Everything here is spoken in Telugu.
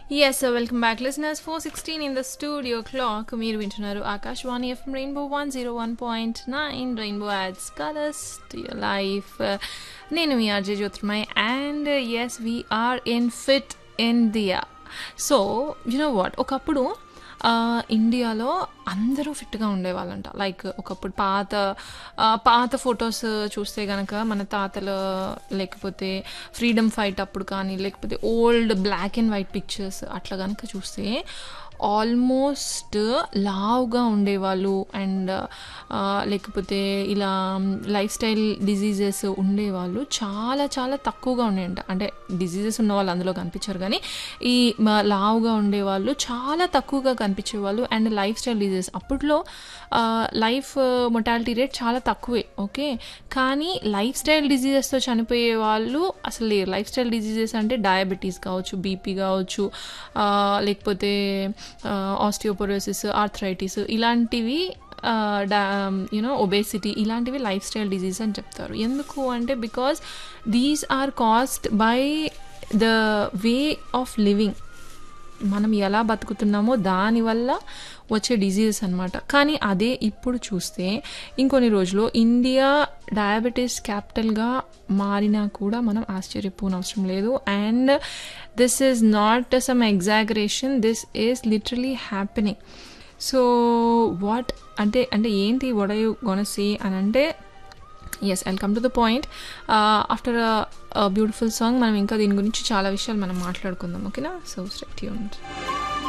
Yes, so welcome back, listeners. 416 in the studio clock. మీరు వింటున్నారు Akashvani FM rainbow one zero one point nine rainbow adds colours to your life నేను మీ RJ Jyotirmay and as we're in fit India so you know what ఒకప్పుడు ఆ, ఇండియాలో అందరూ ఫిట్గా ఉండేవాళ్ళంట లైక్ ఒకప్పుడు పాత ఆ, పాత ఫొటోస్ చూస్తే కనుక మన తాతలు లేకపోతే ఫ్రీడమ్ ఫైట్ అప్పుడు కానీ లేకపోతే old black and white pictures అట్లా కనుక చూస్తే ఆల్మోస్ట్ లావుగా ఉండేవాళ్ళు అండ్ లేకపోతే ఇలా లైఫ్ స్టైల్ డిజీజెస్ ఉండేవాళ్ళు చాలా చాలా తక్కువగా ఉండేయంట అంటే డిజీజెస్ ఉన్న వాళ్ళు అందులో కనిపించారు కానీ ఈ మ- లావుగా ఉండేవాళ్ళు చాలా తక్కువగా కనిపించేవాళ్ళు అండ్ లైఫ్ స్టైల్ డిజీజెస్ అప్పట్లో లైఫ్ మొటాలిటీ రేట్ చాలా తక్కువే ఓకే కానీ లైఫ్ స్టైల్ డిజీజెస్తో చనిపోయే వాళ్ళు అసలు లేరు లైఫ్ స్టైల్ డిజీజెస్ అంటే డయాబెటీస్ కావచ్చు బీపీ కావచ్చు ఆ, లేకపోతే ఆస్టియోపోరోసిస్ ఆర్థరైటిస్ ఇలాంటివి యూనో ఒబేసిటీ ఇలాంటివి లైఫ్ స్టైల్ డిజీజ్ అని చెప్తారు ఎందుకు అంటే because these are caused by the way of living మనం ఎలా బతుకుతున్నామో దానివల్ల వచ్చే డిజీజెస్ అనమాట కానీ అదే ఇప్పుడు చూస్తే ఇంకొన్ని రోజులు ఇండియా డయాబెటీస్ క్యాపిటల్గా మారినా కూడా మనం ఆశ్చర్యపోనవసరం లేదు and this is not some exaggeration this is literally happening so what అంటే అంటే ఏంటి వడ్ యూ గొన సీ అని అంటే yes I'll come to the point after beautiful song మనం ఇంకా దీని గురించి చాలా విషయాలు మనం మాట్లాడుకుందాం ఓకేనా సో స్టెక్ ట్యూన్డ్